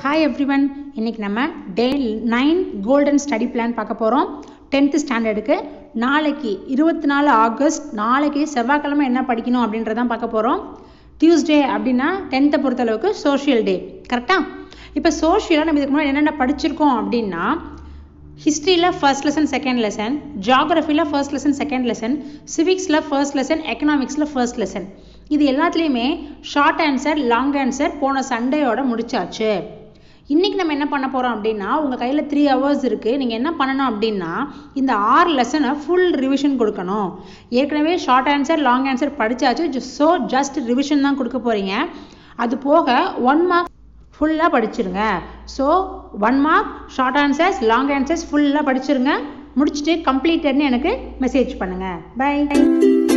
hi everyone இன்னைக்கு நம்ம day nine golden study plan பார்க்க போகிறோம் டென்த்து ஸ்டாண்டர்டுக்கு நாளைக்கு இருபத்தி நாலு ஆகஸ்ட் நாளைக்கு செவ்வாய்க்கிழமை என்ன படிக்கணும் அப்படின்றதான் பார்க்க போகிறோம் டியூஸ்டே அப்படின்னா டென்த்தை பொறுத்தளவுக்கு சோஷியல் டே கரெக்டாக இப்போ சோஷியலாக நம்ம இதுக்கு முன்னாடி என்னென்ன படிச்சிருக்கோம் அப்படின்னா ஹிஸ்ட்ரியில் ஃபர்ஸ்ட் லெசன் செகண்ட் லெசன் ஜாகிரஃபியில் ஃபர்ஸ்ட் லெசன் செகண்ட் லெசன் சிவிக்ஸில் ஃபர்ஸ்ட் லெசன் எக்கனாமிக்ஸில் ஃபர்ஸ்ட் லெசன் இது எல்லாத்துலேயுமே ஷார்ட் ஆன்சர் லாங் ஆன்சர் போன சண்டேயோட முடிச்சாச்சு இன்றைக்கி நம்ம என்ன பண்ண போகிறோம் அப்படின்னா உங்கள் கையில் த்ரீ ஹவர்ஸ் இருக்குது நீங்கள் என்ன பண்ணணும் அப்படின்னா இந்த ஆறு லெசனை ஃபுல் ரிவிஷன் கொடுக்கணும் ஏற்கனவே ஷார்ட் ஆன்சர் லாங் ஆன்சர் படித்தாச்சு ஸோ ஜஸ்ட் ரிவிஷன் தான் கொடுக்க போகிறீங்க அது போக ஒன் மார்க் ஃபுல்லாக படிச்சிருங்க so one mark short answers long answers ஃபுல்லாக படிச்சிருங்க முடிச்சுட்டு கம்ப்ளீட்டட்னு எனக்கு மெசேஜ் பண்ணுங்கள் பை